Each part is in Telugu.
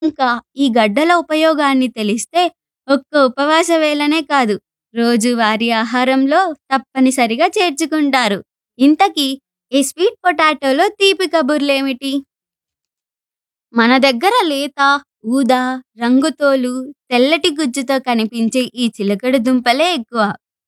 ఇంకా ఈ గడ్డల ఉపయోగాన్ని తెలిస్తే ఒక్క ఉపవాస వేళనే కాదు, రోజువారీ ఆహారంలో తప్పనిసరిగా చేర్చుకుంటారు. ఇంతకీ ఈ స్వీట్ పొటాటోలో తీపి కబుర్లేమిటి? మన దగ్గర లేత, ఊదా, రంగుతోలు, తెల్లటి గుజ్జుతో కనిపించే ఈ చిలకడ దుంపలే ఎక్కువ.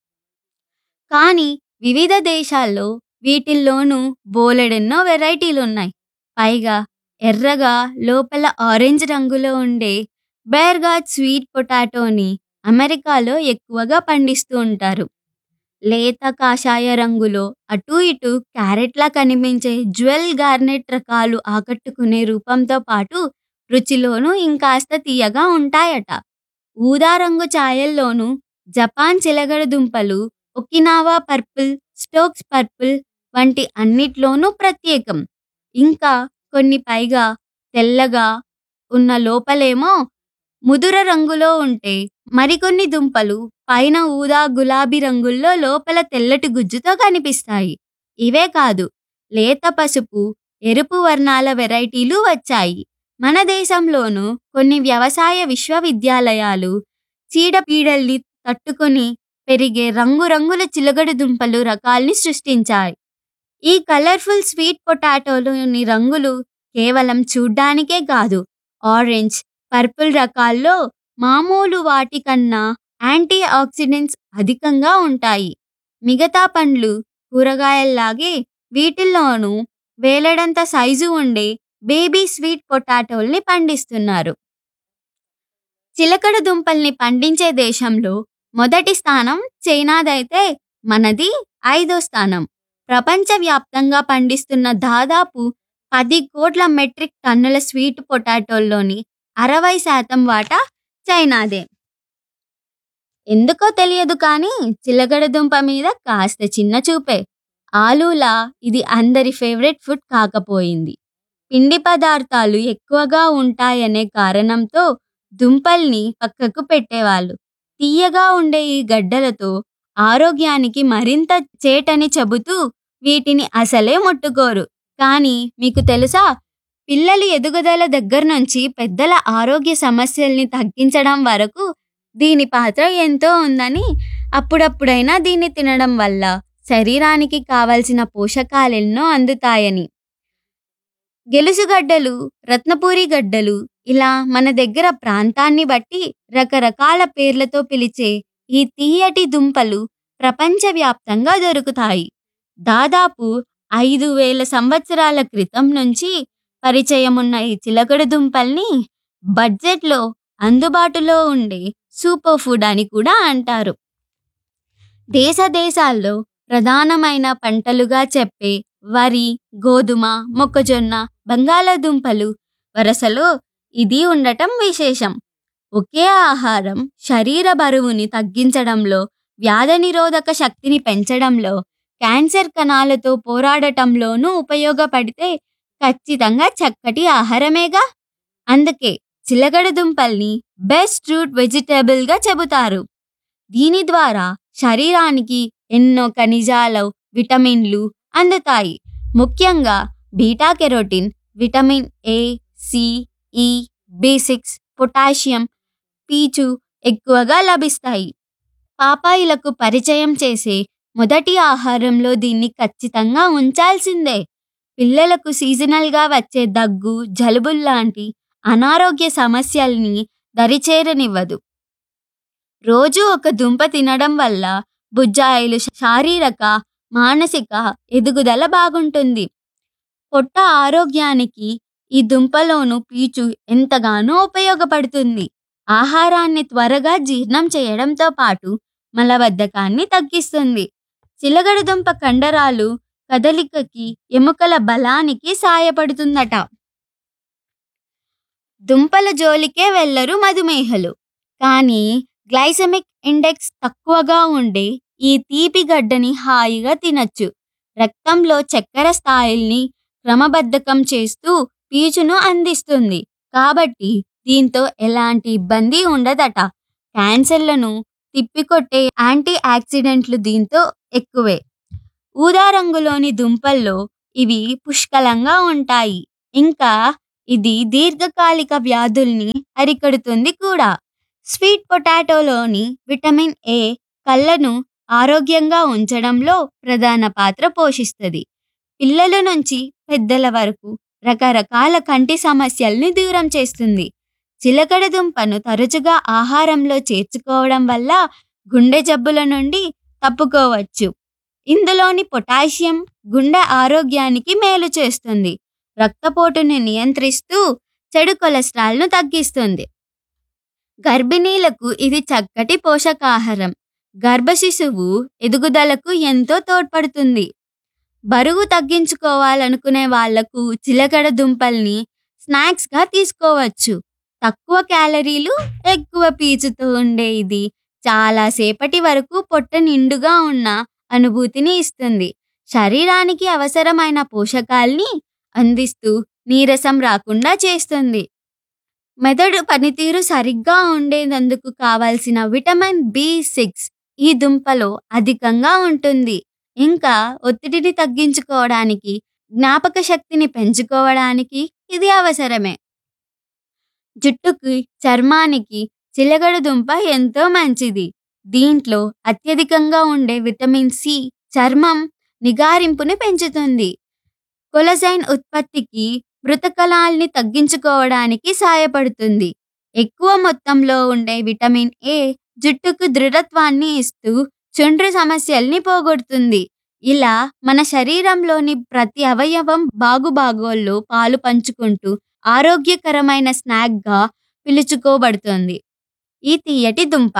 కానీ వివిధ దేశాల్లో వీటిల్లోనూ బోలెడెన్నో వెరైటీలున్నాయి. పైగా ఎర్రగా, లోపల ఆరెంజ్ రంగులో ఉండే బేర్ గార్డ్ స్వీట్ పొటాటోని అమెరికాలో ఎక్కువగా పండిస్తూ ఉంటారు. లేత కాషాయ రంగులో అటూ ఇటూ క్యారెట్లా కనిపించే జ్యువెల్ గార్నెట్ రకాలు ఆకట్టుకునే రూపంతో పాటు రుచిలోనూ ఇంకాస్త తియ్యగా ఉంటాయట. ఊదా రంగు ఛాయల్లోనూ జపాన్ చిలకడ దుంపలు ఒకినావా పర్పుల్, స్టోక్స్ పర్పుల్ వంటి అన్నిట్లోనూ ప్రత్యేకం. ఇంకా కొన్ని పైగా తెల్లగా ఉన్న లోపలేమో ముదుర రంగులో ఉంటే, మరికొన్ని దుంపలు పైన ఊదా, గులాబీ రంగుల్లో లోపల తెల్లటి గుజ్జుతో కనిపిస్తాయి. ఇవే కాదు లేత పసుపు, ఎరుపు వర్ణాల వెరైటీలూ వచ్చాయి. మన దేశంలోనూ కొన్ని వ్యవసాయ విశ్వవిద్యాలయాలు చీడపీడల్ని తట్టుకొని పెరిగే రంగురంగుల చిలకడ దుంపలు రకాల్ని సృష్టించాయి. ఈ కలర్ఫుల్ స్వీట్ పొటాటోలోని రంగులు కేవలం చూడ్డానికే కాదు, ఆరెంజ్, పర్పుల్ రకాల్లో మామూలు వాటి కన్నా యాంటీ ఆక్సిడెంట్స్ అధికంగా ఉంటాయి. మిగతా పండ్లు, కూరగాయల్లాగే వీటిల్లోనూ వేలెడంత సైజు ఉండే బేబీ స్వీట్ పొటాటోల్ని పండిస్తున్నారు. చిలకడ దుంపల్ని పండించే దేశంలో మొదటి స్థానం చైనాదైతే మనది ఐదో స్థానం. ప్రపంచవ్యాప్తంగా పండిస్తున్న దాదాపు పది కోట్ల మెట్రిక్ టన్నుల స్వీట్ పొటాటోల్లోని అరవై శాతం వాటా చైనాదే. ఎందుకో తెలియదు కానీ చిలకడ దుంప మీద కాస్త చిన్న చూపే. ఆలూలా ఇది అందరి ఫేవరెట్ ఫుడ్ కాకపోయింది. పిండి పదార్థాలు ఎక్కువగా ఉంటాయనే కారణంతో దుంపల్ని పక్కకు పెట్టేవాళ్ళు. తియ్యగా ఉండే ఈ గడ్డలతో ఆరోగ్యానికి మరింత చేటని చెబుతూ వీటిని అసలే ముట్టుకోరు. కానీ మీకు తెలుసా పిల్లల ఎదుగుదల దగ్గర్నుంచి పెద్దల ఆరోగ్య సమస్యల్ని తగ్గించడం వరకు దీని పాత్ర ఎంతో ఉందని, అప్పుడప్పుడైనా దీన్ని తినడం వల్ల శరీరానికి కావలసిన పోషకాలెన్నో అందుతాయని. గెలుసుగడ్డలు, రత్నపురి గడ్డలు ఇలా మన దగ్గర ప్రాంతాన్ని బట్టి రకరకాల పేర్లతో పిలిచే ఈ తియ్యటి దుంపలు ప్రపంచవ్యాప్తంగా దొరుకుతాయి. దాదాపు ఐదు వేల సంవత్సరాల క్రితం నుంచి పరిచయమున్న ఈ చిలకడ దుంపల్ని బడ్జెట్లో అందుబాటులో ఉండే సూపర్ ఫుడ్ అని కూడా అంటారు. దేశదేశాల్లో ప్రధానమైన పంటలుగా చెప్పే వరి, గోధుమ, మొక్కజొన్న, బంగాళాదుంపలు వరసలో ఇది ఉండటం విశేషం. ఒకే ఆహారం శరీర బరువుని తగ్గించడంలో, వ్యాధినిరోధక శక్తిని పెంచడంలో, క్యాన్సర్ కణాలతో పోరాడటంలోనూ ఉపయోగపడితే ఖచ్చితంగా చక్కటి ఆహారమేగా! అందుకే చిలకడ దుంపల్ని బెస్ట్ రూట్ వెజిటేబుల్ గా చెబుతారు. దీని ద్వారా శరీరానికి ఎన్నో ఖనిజాలు, విటమిన్లు అందుతాయి. ముఖ్యంగా beta carotene, vitamin A, C, E, B six, potassium, పీచు ఎక్కువగా లభిస్తాయి. పాపాయిలకు పరిచయం చేసే మొదటి ఆహారంలో దీన్ని ఖచ్చితంగా ఉంచాల్సిందే. పిల్లలకు సీజనల్ గా వచ్చే దగ్గు, జలుబుల్లాంటి అనారోగ్య సమస్యల్ని దరిచేరనివ్వదు. రోజూ ఒక దుంప తినడం వల్ల బుజ్జాయిల శారీరక, మానసిక ఎదుగుదల బాగుంటుంది. పొట్ట ఆరోగ్యానికి ఈ దుంపలోని పీచు ఎంతగానో ఉపయోగపడుతుంది. ఆహారాన్ని త్వరగా జీర్ణం చేయడంతో పాటు మలబద్ధకాన్ని తగ్గిస్తుంది. చిలకడ దుంప కండరాలు కదలికకి, ఎముకల బలానికి సాయపడుతుందట. దుంపల జోలికే వెళ్లరు మధుమేహులు. కానీ గ్లైసెమిక్ ఇండెక్స్ తక్కువగా ఉండే ఈ తీపి గడ్డని హాయిగా తినొచ్చు. రక్తంలో చక్కెర స్థాయిల్ని క్రమబద్ధకం చేస్తూ పీచును అందిస్తుంది. కాబట్టి దీంతో ఎలాంటి ఇబ్బంది ఉండదట. క్యాన్సర్లను తిప్పికొట్టే యాంటీ ఆక్సిడెంట్లు దీంతో ఎక్కువే. ఊదా రంగులోని దుంపల్లో ఇవి పుష్కలంగా ఉంటాయి. ఇంకా ఇది దీర్ఘకాలిక వ్యాధుల్ని అరికడుతుంది కూడా స్వీట్ పొటాటోలోని విటమిన్ ఏ కళ్ళను ఆరోగ్యంగా ఉంచడంలో ప్రధాన పాత్ర పోషిస్తుంది పిల్లల నుంచి పెద్దల వరకు రకరకాల కంటి సమస్యల్ని దూరం చేస్తుంది చిలకడ దుంపను తరచుగా ఆహారంలో చేర్చుకోవడం వల్ల గుండె జబ్బుల నుండి తప్పుకోవచ్చు ఇందులోని పొటాషియం గుండె ఆరోగ్యానికి మేలు చేస్తుంది రక్తపోటుని నియంత్రిస్తూ చెడు కొలెస్ట్రాల్ను తగ్గిస్తుంది గర్భిణీలకు ఇది చక్కటి పోషకాహారం గర్భ శిశువు ఎదుగుదలకు ఎంతో తోడ్పడుతుంది బరువు తగ్గించుకోవాలనుకునే వాళ్లకు చిలకడ దుంపల్ని స్నాక్స్గా తీసుకోవచ్చు తక్కువ క్యాలరీలు ఎక్కువ పీచుతో ఉండే ఇది చాలా సేపటి వరకు పొట్ట నిండుగా ఉన్న అనుభూతిని ఇస్తుంది శరీరానికి అవసరమైన పోషకాల్ని అందిస్తూ నీరసం రాకుండా చేస్తుంది మెదడు పనితీరు సరిగ్గా ఉండేందుకు కావాల్సిన విటమిన్ బి సిక్స్ ఈ దుంపలో అధికంగా ఉంటుంది ఇంకా ఒత్తిడిని తగ్గించుకోవడానికి జ్ఞాపక శక్తిని పెంచుకోవడానికి ఇది అవసరమే జుట్టుకి చర్మానికి చిలగడ దుంప ఎంతో మంచిది దీంట్లో అత్యధికంగా ఉండే విటమిన్ సి చర్మం నిగారింపుని పెంచుతుంది కొలజైన్ ఉత్పత్తికి మృతకలాల్ని తగ్గించుకోవడానికి సాయపడుతుంది ఎక్కువ మొత్తంలో ఉండే విటమిన్ ఏ జుట్టుకు దృఢత్వాన్ని ఇస్తూ చుండ్రు సమస్యల్ని పోగొడుతుంది ఇలా మన శరీరంలోని ప్రతి అవయవం బాగుబాగోల్లో పాలు పంచుకుంటూ ఆరోగ్యకరమైన స్నాక్గా పిలుచుకోబడుతుంది ఈ తీయటి దుంప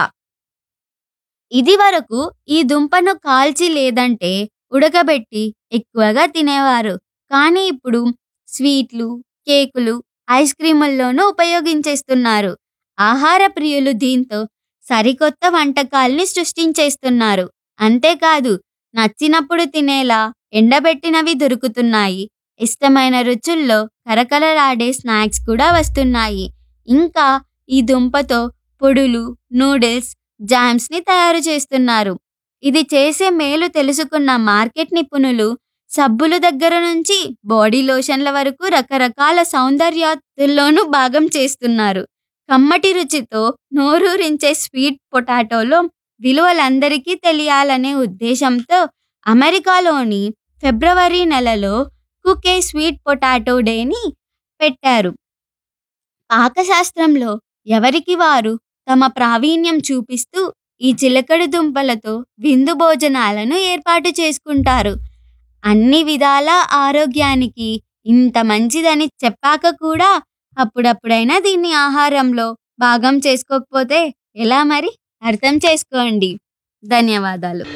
ఇది వరకు ఈ దుంపను కాల్చి లేదంటే ఉడకబెట్టి ఎక్కువగా తినేవారు కానీ ఇప్పుడు స్వీట్లు కేకులు ఐస్ క్రీముల్లోనూ ఉపయోగించేస్తున్నారు ఆహార ప్రియులు దీంతో సరికొత్త వంటకాల్ని సృష్టించేస్తున్నారు అంతేకాదు నచ్చినప్పుడు తినేలా ఎండబెట్టినవి దొరుకుతున్నాయి ఇష్టమైన రుచుల్లో కరకలలాడే స్నాక్స్ కూడా వస్తున్నాయి ఇంకా ఈ దుంపతో పొడులు నూడిల్స్ జామ్స్ని తయారు చేస్తున్నారు ఇది చేసే మేలు తెలుసుకున్న మార్కెట్ నిపుణులు సబ్బుల దగ్గర నుంచి బాడీ లోషన్ల వరకు రకరకాల సౌందర్యాతుల్లోనూ భాగం చేస్తున్నారు కమ్మటి రుచితో నోరూరించే స్వీట్ పొటాటోలో విలువలందరికీ తెలియాలనే ఉద్దేశంతో అమెరికాలోని ఫిబ్రవరి నెలలో కుకే స్వీట్ పొటాటో డేని పెట్టారు పాకశాస్త్రంలో ఎవరికి వారు తమ ప్రావీణ్యం చూపిస్తూ ఈ చిలకడ దుంపలతో విందు భోజనాలను ఏర్పాటు చేసుకుంటారు అన్ని విధాల ఆరోగ్యానికి ఇంత మంచిదని చెప్పాక కూడా అప్పుడప్పుడైనా దీన్ని ఆహారంలో భాగం చేసుకోకపోతే ఎలా మరి అర్థం చేసుకోండి ధన్యవాదాలు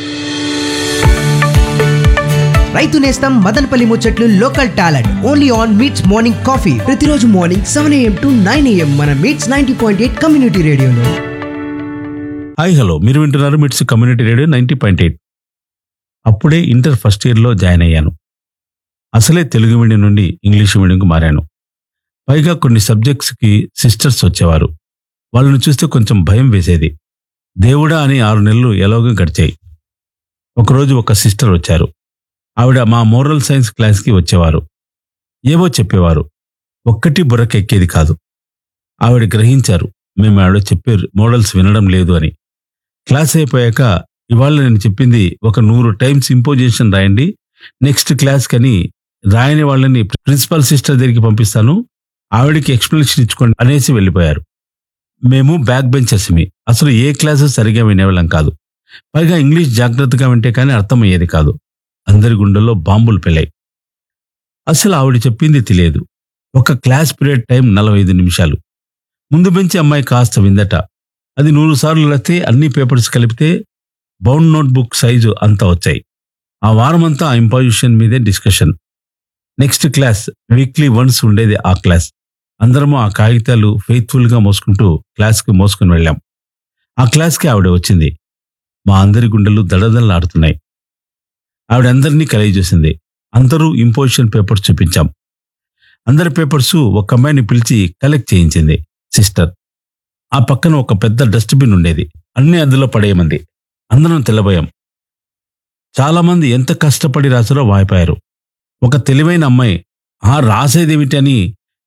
రైతు నేస్తం మదనపల్లి ముచ్చట్లు local talent only on MITS morning coffee ప్రతిరోజు morning seven AM to nine AM మన MITS ninety point eight community రేడియోలో హాయ్ హలో మీరు వింటున్నారు MITS community radio ninety point eight అప్పుడే ఇంటర్ ఫస్ట్ ఇయర్లో జాయిన్ అయ్యాను అసలే తెలుగు మీడియం నుండి ఇంగ్లీష్ మీడియంకు మారాను పైగా కొన్ని సబ్జెక్ట్స్కి సిస్టర్స్ వచ్చేవారు వాళ్ళని చూస్తే కొంచెం భయం వేసేది దేవుడా అని ఆరు నెలలు ఎలాగో గడిచాయి ఒకరోజు ఒక సిస్టర్ వచ్చారు ఆవిడ మా మోరల్ సైన్స్ క్లాస్కి వచ్చేవారు ఏవో చెప్పేవారు ఒక్కటి బుర్రకెక్కేది కాదు ఆవిడ గ్రహించారు మేము ఆవిడ చెప్పే మోడల్స్ వినడం లేదు అని క్లాస్ అయిపోయాక ఇవాళ నేను చెప్పింది ఒక నూరు టైమ్స్ ఇంపోజిషన్ రాయండి నెక్స్ట్ క్లాస్ కని రాయని వాళ్ళని ప్రిన్సిపల్ సిస్టర్ దగ్గరికి పంపిస్తాను ఆవిడకి ఎక్స్ప్లెనేషన్ ఇచ్చుకోండి అనేసి వెళ్ళిపోయారు మేము బ్యాక్ బెంచర్స్మి అసలు ఏ క్లాసు సరిగా వినేవాళ్ళం కాదు పైగా ఇంగ్లీష్ జాగ్రత్తగా వింటే కానీ అర్థమయ్యేది కాదు అందరి గుండెల్లో బాంబులు పెళ్ళాయి అసలు ఆవిడ చెప్పింది తెలియదు ఒక క్లాస్ పీరియడ్ టైం నలభై ఐదు నిమిషాలు ముందు బెంచి అమ్మాయి కాస్త విందట అది నూరు సార్లు వస్తే అన్ని పేపర్స్ కలిపితే బౌండ్ నోట్బుక్ సైజు అంతా వచ్చాయి ఆ వారమంతా ఆ ఇంపోజిషన్ మీదే discussion next class weekly once ఉండేది ఆ క్లాస్ అందరము ఆ కాగితాలు ఫెయిత్ఫుల్గా మోసుకుంటూ క్లాస్కి మోసుకుని వెళ్ళాం ఆ క్లాస్కి ఆవిడ వచ్చింది మా అందరి గుండెలు దడదల్లాడుతున్నాయి ఆవిడ అందరినీ కలిగి చూసింది అందరూ ఇంపోజిషన్ పేపర్స్ చూపించాం అందరి పేపర్స్ ఒక అమ్మాయిని పిలిచి కలెక్ట్ చేయించింది సిస్టర్ ఆ పక్కన ఒక పెద్ద డస్ట్బిన్ ఉండేది అన్ని అందులో పడేయమంది అందరం తెల్లబోయాం చాలా మంది ఎంత కష్టపడి రాసారో వాయిపోయారు ఒక తెలివైన అమ్మాయి ఆ రాసేదేమిటి అని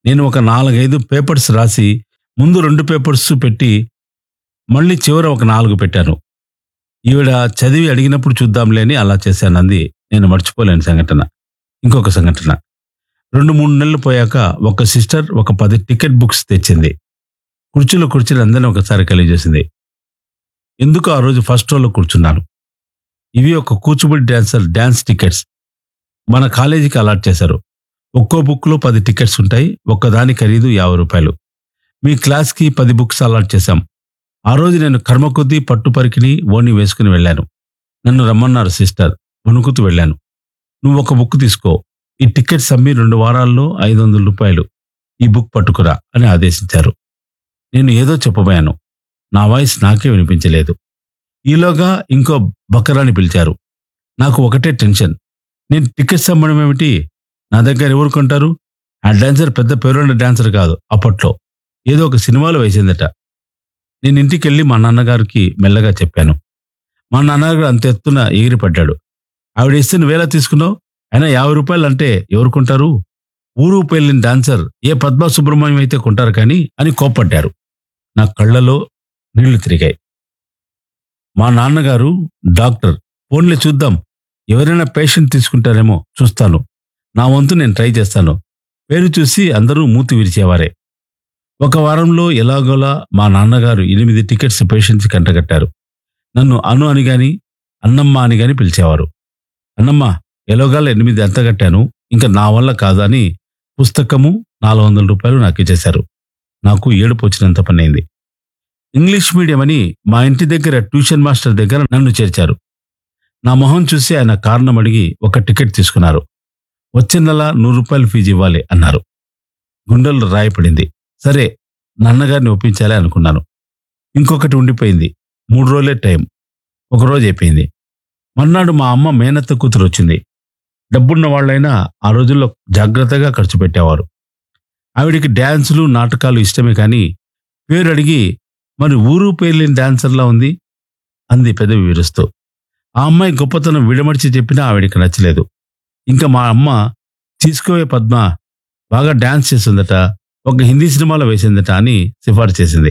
నేను ఒక నాలుగైదు పేపర్స్ రాసి ముందు రెండు పేపర్స్ పెట్టి మళ్ళీ చివర ఒక నాలుగు పెట్టాను ఈవిడ చదివి అడిగినప్పుడు చూద్దాంలే అని అలా చేశాను అంది నేను మర్చిపోలేని సంఘటన ఇంకొక సంఘటన రెండు మూడు నెలలు పోయాక ఒక సిస్టర్ ఒక పది టికెట్ బుక్స్ తెచ్చింది కుర్చీలో కుర్చీలు అందరినీ ఒకసారి కలిగజేసింది ఎందుకు ఆ రోజు ఫస్ట్ రోలో కూర్చున్నాను ఇవి ఒక కూచిపూడి డాన్సర్ డాన్స్ టికెట్స్ మన కాలేజీకి అలాట్ చేశారు ఒక్కో బుక్లో పది టికెట్స్ ఉంటాయి ఒక్కదాని ఖరీదు యాభై రూపాయలు మీ క్లాస్కి పది బుక్స్ అలాట్ చేశాం ఆ రోజు నేను కర్మ కొద్దీ పట్టు పరికిని ఓని వేసుకుని వెళ్ళాను నన్ను రమ్మన్నారు సిస్టర్ వణుకుతూ వెళ్ళాను నువ్వు ఒక బుక్ తీసుకో ఈ టికెట్స్ అమ్మి రెండు వారాల్లో ఐదు వందల రూపాయలు ఈ బుక్ పట్టుకురా అని ఆదేశించారు నేను ఏదో చెప్పబోయాను నా వాయిస్ నాకే వినిపించలేదు ఈలోగా ఇంకో బకరాని పిలిచారు నాకు ఒకటే టెన్షన్ నేను టికెట్స్ అమ్మడం ఏమిటి నా దగ్గర ఎవరు కొంటారు ఆ డాన్సర్ పెద్ద పేరున్న డాన్సర్ కాదు అప్పట్లో ఏదో ఒక సినిమాలో వేసిందట నేను ఇంటికి వెళ్ళి మా నాన్నగారికి మెల్లగా చెప్పాను మా నాన్నగారు అంత ఎత్తున ఎగిరిపడ్డాడు ఆవిడ ఇస్తే నువ్వేలా తీసుకున్నావు అయినా యాభై రూపాయలు అంటే ఎవరు కొంటారు ఊరు పెళ్ళిన డాన్సర్ ఏ పద్మా సుబ్రహ్మణ్యం అయితే కొంటారు కానీ అని కోప్పడ్డారు నా కళ్ళలో నీళ్లు తిరిగాయి మా నాన్నగారు డాక్టర్ ఫోన్లే చూద్దాం ఎవరైనా పేషెంట్ తీసుకుంటారేమో చూస్తాను నా వంతు నేను ట్రై చేస్తాను పేరు చూసి అందరూ మూతి విరిచేవారే ఒక వారంలో ఎలాగోలా మా నాన్నగారు ఎనిమిది టికెట్స్ పేషెంట్స్ కంటగట్టారు నన్ను అను అని గాని అన్నమ్మ అని గాని పిలిచేవారు అన్నమ్మ ఎలాగాల ఎనిమిది ఎంత కట్టాను ఇంకా నా వల్ల కాదని పుస్తకము నాలుగు వందల రూపాయలు నాకు ఇచ్చేశారు నాకు ఏడుపు వచ్చినంత పని అయింది ఇంగ్లీష్ మీడియం అని మా ఇంటి దగ్గర ట్యూషన్ మాస్టర్ దగ్గర నన్ను చేర్చారు నా మొహం చూసి ఆయన కారణం అడిగి ఒక టికెట్ తీసుకున్నారు వచ్చే నెల నూరు రూపాయలు ఫీజు ఇవ్వాలి అన్నారు గుండెల్లో రాయపడింది సరే నాన్నగారిని ఒప్పించాలి అనుకున్నాను ఇంకొకటి ఉండిపోయింది మూడు రోజులే టైం ఒక రోజు అయిపోయింది మర్నాడు మా అమ్మ మేనత్త కూతురు వచ్చింది డబ్బున్న వాళ్ళైనా ఆ రోజుల్లో జాగ్రత్తగా ఖర్చు పెట్టేవారు ఆవిడికి డ్యాన్సులు నాటకాలు ఇష్టమే కానీ పేరు అడిగి మరి ఊరు పేర్లేని డాన్సర్లా ఉంది అంది పెదవి విరుస్తూ ఆ అమ్మాయి గొప్పతనం విడమడిచి చెప్పినా ఆవిడికి నచ్చలేదు ఇంకా మా అమ్మ తీసుకోవే పద్మ బాగా డాన్స్ చేసిందట ఒక హిందీ సినిమాలో వేసిందట అని సిఫార్సు చేసింది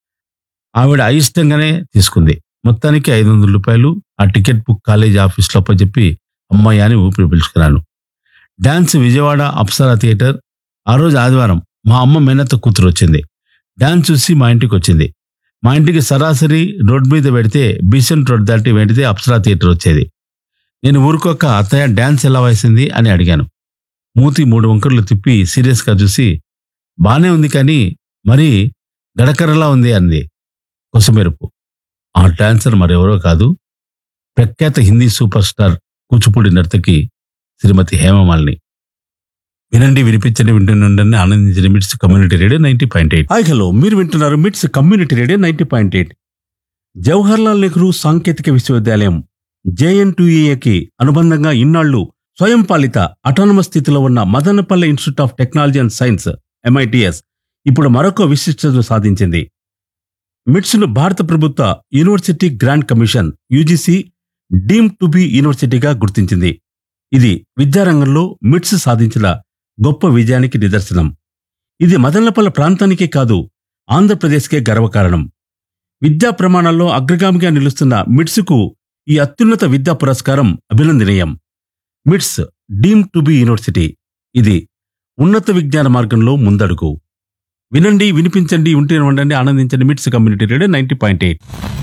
ఆవిడ అయిష్టంగానే తీసుకుంది మొత్తానికి ఐదు వందల రూపాయలు ఆ టికెట్ బుక్ కాలేజ్ ఆఫీస్లో చెప్పి అమ్మాయి అని ఊపిరి పీల్చుకున్నాను డాన్స్ విజయవాడ అప్సరా థియేటర్ ఆ రోజు ఆదివారం మా అమ్మ మేనత్త కూతురు వచ్చింది డాన్స్ చూసి మా ఇంటికి వచ్చింది మా ఇంటికి సరాసరి రోడ్ మీద పెడితే బీసెంట్ రోడ్ దాటి వెంటితే అప్సరా థియేటర్ వచ్చేది నేను ఊరుకోక అత్తయ్య డాన్స్ ఎలా వేసింది అని అడిగాను మూతి మూడు వంకర్లు తిప్పి సీరియస్గా చూసి బానే ఉంది కానీ మరి గడకరలా ఉంది అంది కొసమెరుపు ఆ డాన్సర్ మరెవరో కాదు ప్రఖ్యాత హిందీ సూపర్ స్టార్ కూచిపూడి నర్తకి శ్రీమతి హేమమాలిని వినండి వినిపించండి వింటుండండి ఆనందించండి MITS community radio ninety point eight hi hello మీరు వింటున్నారు MITS community radio ninety point eight Jawaharlal Nehru సాంకేతిక విశ్వవిద్యాలయం జేఎన్టీఏకి అనుబంధంగా ఇన్నాళ్లు స్వయం పాలిత అటానమస్ స్థితిలో ఉన్న Madanapalle institute of technology and science MITS ఇప్పుడు మరొక విశిష్టతను సాధించింది మిట్స్ను భారత ప్రభుత్వ university grant commission UGC deem to be యూనివర్సిటీగా గుర్తించింది ఇది విద్యారంగంలో మిట్స్ సాధించిన గొప్ప విజయానికి నిదర్శనం ఇది మదనపల్లె ప్రాంతానికే కాదు ఆంధ్రప్రదేశ్కే గర్వకారణం విద్యా ప్రమాణాల్లో అగ్రగామిగా నిలుస్తున్న మిట్స్కు ఈ అత్యున్నత విద్యా పురస్కారం అభినందనీయం మిట్స్ డీమ్ టు బి యూనివర్సిటీ ఇది ఉన్నత విజ్ఞాన మార్గంలో ముందడుగు వినండి వినిపించండి ఉంటే ఉండండి ఆనందించండి MITS community radio ninety point eight